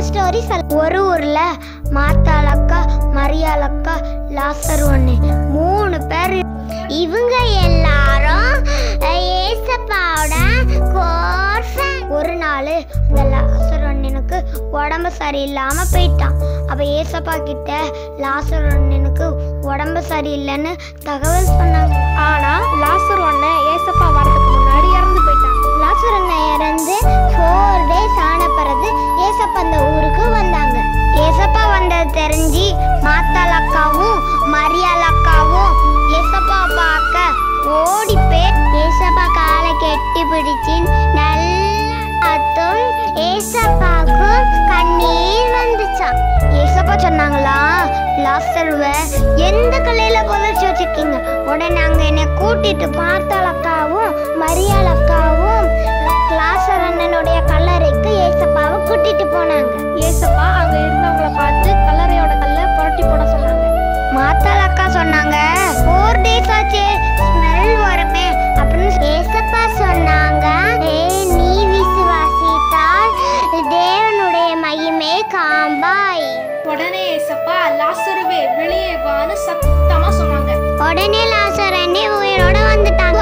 Story சொல் ஒரு ஊர்ல மாத்தாளக்கா மரியாளக்கா லாசர் ஒண்ணு மூணு பேர் இவங்க எல்லாரும் ஏசப்பாவோட core fan. ஒரு நாள் இந்த லாசர் அண்ணனுக்கு உடம்பு சரியில்லாம போயிட்டான் அப்ப ஏசப்பா கிட்ட லாசர் அண்ணனுக்கு உடம்பு சரியில்லைன்னு தகவல் சொன்னாங்க ஆனா லாசர் ஒண்ணு ஏசப்பா வரதுக்கு முன்னாடி இறந்து போயிட்டான் லாசர் அண்ணன் இறந்து ஃபோர் டேஸ் ஆன பிறகு ஏசப்பா அந்த ஊருக்கு வந்தாங்க ஏசப்பா வந்தது தெரிஞ்சு மாத்தாள் அக்காவும் மரியாள் அக்காவும் ஏசப்பா பார்க்க ஓடி போய் ஏசப்பா காலை கெட்டி பிடிச்சு நல்லா பார்த்தும் ஏசப்பாவுக்கும் கண்ணீர் வந்துச்சான் ஏசப்பா சொன்னாங்களா லாசர்வ எந்த கல்லையில புதைச்சு வச்சிருக்கீங்க உடனே அங்க என்னை கூட்டிட்டு பார்த்தாள் அக்காவும் மரியாள் அக்காவும் லாசர் அண்ணனுடைய கல்லறைக்கு ஏசப்பாவை கூட்டிட்டு போனாங்க ஏசப்பா அங்க இருந்தவங்கள பார்த்து கல்லறையோட கல்ல புரட்டி போட சொன்னாங்க மாத்தாள் அக்கா சொன்னாங்க ஃபோர் டேஸ் ஆச்சு ஸ்மெல் வருமே அப்படின்னு ஏசப்பா சொன்னாங்க ஏய் நீ விசுவாசித்தால் தேவனுடைய மகிமை காம்பாய் உடனே ஏசப்பா லாசருவே வெளியே வான்னு சத்தமா சொன்னாங்க உடனே லாசர் அண்ணி உயிரோட வந்துட்டாங்க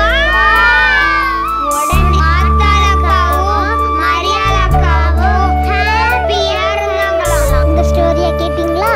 உடனே மாத்தாள் அக்காவும் மரியாள் அக்காவும் ஹாப்பியா இருந்தாங்களாம் இந்த ஸ்டோரியை கேட்டீங்களா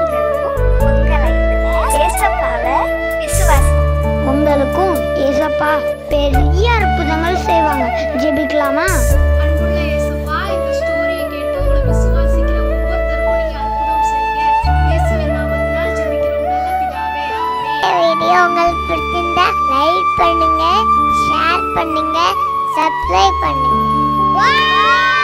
உங்களுக்கும் ஏசப்பா பெரிய அற்புதங்கள் செய்வாங்க ஜெபிக்கலாமா அன்புள்ள ஏசப்பா இந்த ஸ்டோரியை கேட்டு உங்களை விசுவாசிக்கிற ஒவ்வொருத்தருக்கும் நீங்க அற்புதம் செய்யுங்க இயேசுவின் நாமத்தினால் ஜெபிக்கிறோம் நல்ல பிதாவே ஆமென் வீடியோ உங்களுக்கு பிடிச்சிருந்தா லைக் பண்ணுங்க ஷேர் பண்ணுங்க சப்ஸ்கிரைப் பண்ணுங்க